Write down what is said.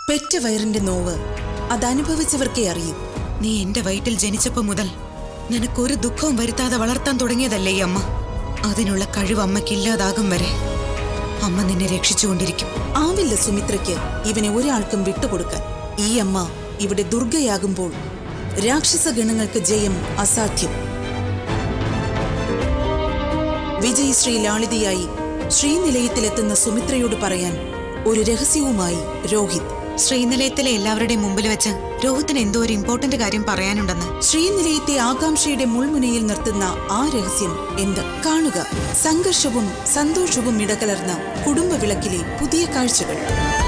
പെറ്റ വയറിന്റെ നോവ് അതനുഭവിച്ചവർക്കേ അറിയൂ നീ എന്റെ വയറ്റിൽ ജനിച്ചപ്പോ മുതൽ നിനക്കൊരു ദുഃഖവും വരുത്താതെ വളർത്താൻ തുടങ്ങിയതല്ലേ ഈ അമ്മ അതിനുള്ള കഴിവ് അമ്മയ്ക്കില്ലാതാകും വരെ അമ്മ നിന്നെ രക്ഷിച്ചുകൊണ്ടിരിക്കും ആവില്ല സുമിത്രയ്ക്ക് ഇവനെ ഒരാൾക്കും വിട്ടുകൊടുക്കാൻ ഈ അമ്മ ഇവിടെ ദുർഗയാകുമ്പോൾ രാക്ഷസ ഗണങ്ങൾക്ക് ജയം അസാധ്യം വിജയശ്രീ ലാളിതയായി ശ്രീനിലയത്തിലെത്തുന്ന സുമിത്രയോട് പറയാൻ ഒരു രഹസ്യവുമായി രോഹിത് ശ്രീനിലയത്തിലെ എല്ലാവരുടെയും മുമ്പിൽ വെച്ച് രോഹിത്തിന് എന്തോ ഒരു ഇമ്പോർട്ടന്റ് കാര്യം പറയാനുണ്ടെന്ന് ശ്രീനിലയത്തെ ആകാംക്ഷയുടെ മുൾമുനയിൽ നിർത്തുന്ന ആ രഹസ്യം എന്ത് കാണുക സംഘർഷവും സന്തോഷവും ഇടകലർന്ന കുടുംബവിളക്കിലെ പുതിയ കാഴ്ചകൾ